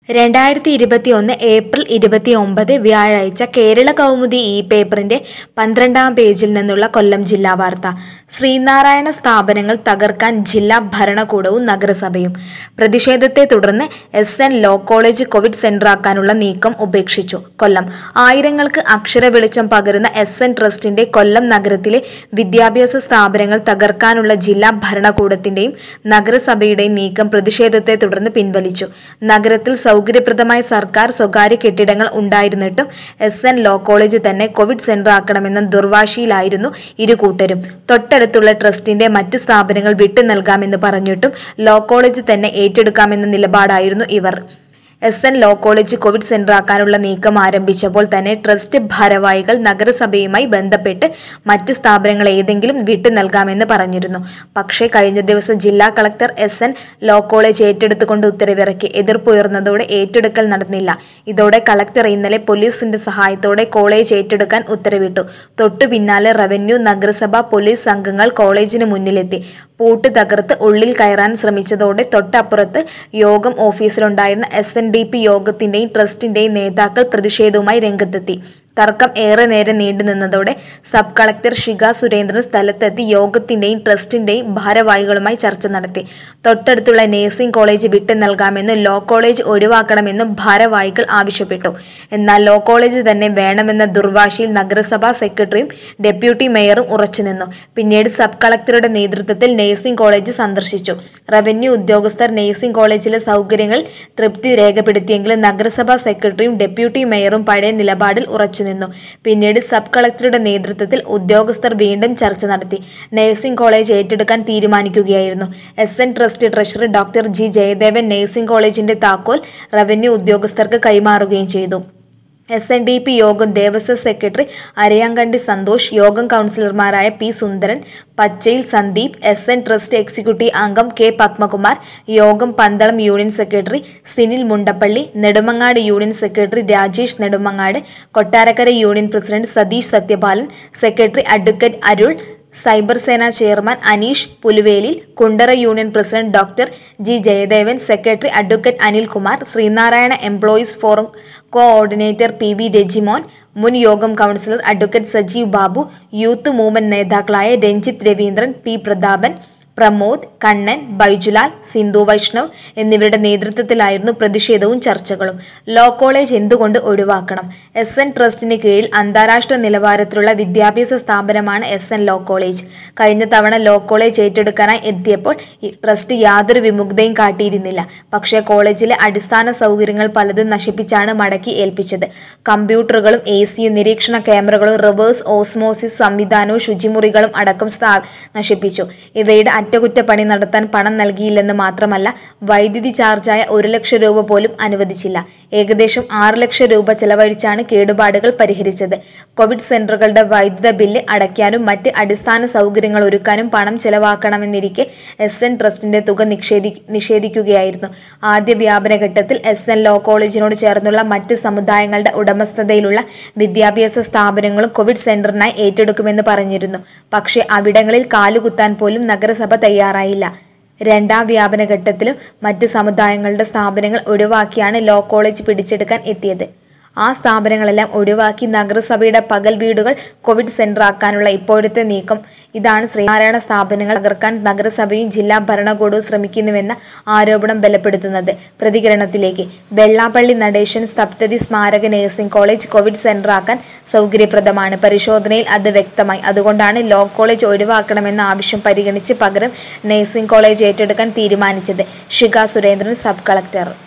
രണ്ടായിരത്തി ഇരുപത്തി ഒന്ന് ഏപ്രിൽ ഇരുപത്തി ഒമ്പത് വ്യാഴാഴ്ച കേരള കൗമുദി ഈ പേപ്പറിന്റെ പന്ത്രണ്ടാം പേജിൽ നിന്നുള്ള കൊല്ലം ജില്ലാ വാർത്ത ശ്രീനാരായണ സ്ഥാപനങ്ങൾ തകർക്കാൻ ജില്ലാ ഭരണകൂടവും നഗരസഭയും പ്രതിഷേധത്തെ തുടർന്ന് S N law college covid സെന്ററാക്കാനുള്ള നീക്കം ഉപേക്ഷിച്ചു കൊല്ലം ആയിരങ്ങൾക്ക് അക്ഷര വെളിച്ചം പകരുന്ന എസ് എൻ ട്രസ്റ്റിന്റെ കൊല്ലം നഗരത്തിലെ വിദ്യാഭ്യാസ സ്ഥാപനങ്ങൾ തകർക്കാനുള്ള ജില്ലാ ഭരണകൂടത്തിന്റെയും നഗരസഭയുടെയും നീക്കം പ്രതിഷേധത്തെ തുടർന്ന് പിൻവലിച്ചു നഗരത്തിൽ സൗകര്യപ്രദമായ സർക്കാർ സ്വകാര്യ കെട്ടിടങ്ങൾ ഉണ്ടായിരുന്നിട്ടും എസ് എൻ ലോ കോളേജ് തന്നെ കോവിഡ് സെന്റർ ആക്കണമെന്ന ദുർവാശിയിലായിരുന്നു ഇരു കൂട്ടരും തൊട്ടടുത്തുള്ള ട്രസ്റ്റിന്റെ മറ്റ് സ്ഥാപനങ്ങൾ വിട്ടു നൽകാമെന്ന് പറഞ്ഞിട്ടും ലോ കോളേജ് തന്നെ ഏറ്റെടുക്കാമെന്ന നിലപാടായിരുന്നു ഇവർ S N law college covid centre ആക്കാനുള്ള നീക്കം ആരംഭിച്ചപ്പോൾ തന്നെ ട്രസ്റ്റ് ഭാരവാഹികൾ നഗരസഭയുമായി ബന്ധപ്പെട്ട് മറ്റ് സ്ഥാപനങ്ങൾ ഏതെങ്കിലും വിട്ടു നൽകാമെന്ന് പറഞ്ഞിരുന്നു പക്ഷേ കഴിഞ്ഞ ദിവസം ജില്ലാ collector S N law college ഏറ്റെടുത്തുകൊണ്ട് ഉത്തരവിറക്കി എതിർപ്പുയർന്നതോടെ ഏറ്റെടുക്കൽ നടന്നില്ല ഇതോടെ കളക്ടർ ഇന്നലെ പോലീസിന്റെ സഹായത്തോടെ കോളേജ് ഏറ്റെടുക്കാൻ ഉത്തരവിട്ടു തൊട്ടു പിന്നാലെ റവന്യൂ നഗരസഭ പോലീസ് സംഘങ്ങൾ കോളേജിന് മുന്നിലെത്തി പൂട്ട് തകർത്ത് ഉള്ളിൽ കയറാൻ ശ്രമിച്ചതോടെ തൊട്ടപ്പുറത്ത് യോഗം ഓഫീസിലുണ്ടായിരുന്ന എസ് എൻ ഡി പി യോഗത്തിന്റെയും ട്രസ്റ്റിന്റെയും നേതാക്കൾ പ്രതിഷേധവുമായി രംഗത്തെത്തി തർക്കം ഏറെ നേരം നീണ്ടുനിന്നതോടെ സബ് കളക്ടർ ഷിക സുരേന്ദ്രൻ സ്ഥലത്തെത്തി യോഗത്തിന്റെയും ട്രസ്റ്റിന്റെയും ഭാരവാഹികളുമായി ചർച്ച നടത്തി തൊട്ടടുത്തുള്ള നഴ്സിംഗ് കോളേജ് വിട്ടു നൽകാമെന്നും ലോ കോളേജ് ഒഴിവാക്കണമെന്നും ഭാരവാഹികൾ ആവശ്യപ്പെട്ടു എന്നാൽ ലോ കോളേജ് തന്നെ വേണമെന്ന ദുർവാശിയിൽ നഗരസഭാ സെക്രട്ടറിയും ഡെപ്യൂട്ടി മേയറും ഉറച്ചുനിന്നു പിന്നീട് സബ് കളക്ടറുടെ നേതൃത്വത്തിൽ നഴ്സിംഗ് കോളേജ് സന്ദർശിച്ചു റവന്യൂ ഉദ്യോഗസ്ഥർ നഴ്സിംഗ് കോളേജിലെ സൗകര്യങ്ങൾ തൃപ്തി രേഖപ്പെടുത്തിയെങ്കിലും നഗരസഭാ സെക്രട്ടറിയും ഡെപ്യൂട്ടി മേയറും പഴയ നിലപാടിൽ ഉറച്ചുനിന്നു പിന്നീട് സബ് കളക്ടറുടെ നേതൃത്വത്തിൽ ഉദ്യോഗസ്ഥർ വീണ്ടും ചർച്ച നടത്തി നഴ്സിംഗ് കോളേജ് ഏറ്റെടുക്കാൻ തീരുമാനിക്കുകയായിരുന്നു S N trust treasurer doctor G Jayadevan nursing കോളേജിന്റെ താക്കോൽ റവന്യൂ ഉദ്യോഗസ്ഥർക്ക് കൈമാറുകയും ചെയ്തു എസ് എൻ ഡി പി യോഗം ദേവസ്വം സെക്രട്ടറി അരയാങ്കണ്ടി സന്തോഷ് യോഗം കൗൺസിലർമാരായ P Sundaran Pachayil Sandeep S N trust executive അംഗം കെ പത്മകുമാർ യോഗം Pandalam union secretary Sinil Mundappally Nedumangad union secretary Rajesh Nedumangad Kottarakkara union president Satheesh Sathyapalan secretary advocate Arul cyber Sena chairman Aneesh Puluvelil Kundara union president doctor G Jayadevan secretary advocate Anilkumar Sreenarayana employees forum coordinator P V Rajimon മുൻ യോഗം councillor advocate Sajeev Babu youth movement നേതാക്കളായ Ranjith Raveendran P Prathapan Pramod Kannan Baijulal Sindhu Vaishnav എന്നിവരുടെ നേതൃത്വത്തിലായിരുന്നു പ്രതിഷേധവും ചർച്ചകളും law college എന്തുകൊണ്ട് ഒഴിവാക്കണം എസ് എൻ ട്രസ്റ്റിന് കീഴിൽ അന്താരാഷ്ട്ര നിലവാരത്തിലുള്ള വിദ്യാഭ്യാസ സ്ഥാപനമാണ് എസ് എൻ ലോ കോളേജ് കഴിഞ്ഞ തവണ ലോ കോളേജ് ഏറ്റെടുക്കാനായി എത്തിയപ്പോൾ ഈ ട്രസ്റ്റ് യാതൊരു വിമുഗ്ധയും കാട്ടിയിരുന്നില്ല പക്ഷേ കോളേജിലെ അടിസ്ഥാന സൗകര്യങ്ങൾ പലതും നശിപ്പിച്ചാണ് മടക്കി ഏൽപ്പിച്ചത് കമ്പ്യൂട്ടറുകളും എ സിയും നിരീക്ഷണ ക്യാമറകളും റിവേഴ്സ് ഓസ്മോസിസ് സംവിധാനവും ശുചിമുറികളും അടക്കം സ്ഥാ നശിപ്പിച്ചു ഇവയുടെ അറ്റകുറ്റപ്പണി നടത്താൻ പണം നൽകിയില്ലെന്ന് മാത്രമല്ല വൈദ്യുതി ചാർജായ ഒരു ലക്ഷം രൂപ പോലും അനുവദിച്ചില്ല ഏകദേശം ആറ് ലക്ഷം രൂപ ചെലവഴിച്ചാണ് കേടുപാടുകൾ പരിഹരിച്ചത് കോവിഡ് സെന്ററുകളുടെ വൈദ്യുത ബില്ല് അടയ്ക്കാനും മറ്റ് അടിസ്ഥാന സൗകര്യങ്ങൾ ഒരുക്കാനും പണം ചെലവാക്കണമെന്നിരിക്കെ എസ് എൻ ട്രസ്റ്റിന്റെ തുക നിഷേധി നിഷേധിക്കുകയായിരുന്നു ആദ്യ വ്യാപന ഘട്ടത്തിൽ എസ് എൻ ലോ കോളേജിനോട് ചേർന്നുള്ള മറ്റ് സമുദായങ്ങളുടെ ഉടമസ്ഥതയിലുള്ള വിദ്യാഭ്യാസ സ്ഥാപനങ്ങളും കോവിഡ് സെന്ററിനായി ഏറ്റെടുക്കുമെന്ന് പറഞ്ഞിരുന്നു പക്ഷേ അവിടങ്ങളിൽ കാലുകുത്താൻ പോലും നഗരസഭ തയ്യാറായില്ല രണ്ടാം വ്യാപന ഘട്ടത്തിലും മറ്റ് സമുദായങ്ങളുടെ സ്ഥാപനങ്ങൾ ഒഴിവാക്കിയാണ് ലോ കോളേജ് പിടിച്ചെടുക്കാൻ എത്തിയത് ആ സ്ഥാപനങ്ങളെല്ലാം ഒഴിവാക്കി നഗരസഭയുടെ പകൽ വീടുകൾ കോവിഡ് സെന്റർ ആക്കാനുള്ള ഇപ്പോഴത്തെ നീക്കം ഇതാണ് ശ്രീനാരായണ സ്ഥാപനങ്ങൾ തകർക്കാൻ നഗരസഭയും ജില്ലാ ഭരണകൂടവും ശ്രമിക്കുന്നുവെന്ന ആരോപണം ബലപ്പെടുത്തുന്നത് പ്രതികരണത്തിലേക്ക് വെള്ളാപ്പള്ളി നടേശൻ സപ്തതി സ്മാരക നഴ്സിംഗ് കോളേജ് കോവിഡ് സെന്റർ ആക്കാൻ സൗകര്യപ്രദമാണ് പരിശോധനയിൽ അത് വ്യക്തമായി അതുകൊണ്ടാണ് ലോ കോളേജ് ഒഴിവാക്കണമെന്ന ആവശ്യം പരിഗണിച്ച് പകരം നഴ്സിംഗ് കോളേജ് ഏറ്റെടുക്കാൻ തീരുമാനിച്ചത് ഷിക സുരേന്ദ്രൻ സബ് കളക്ടർ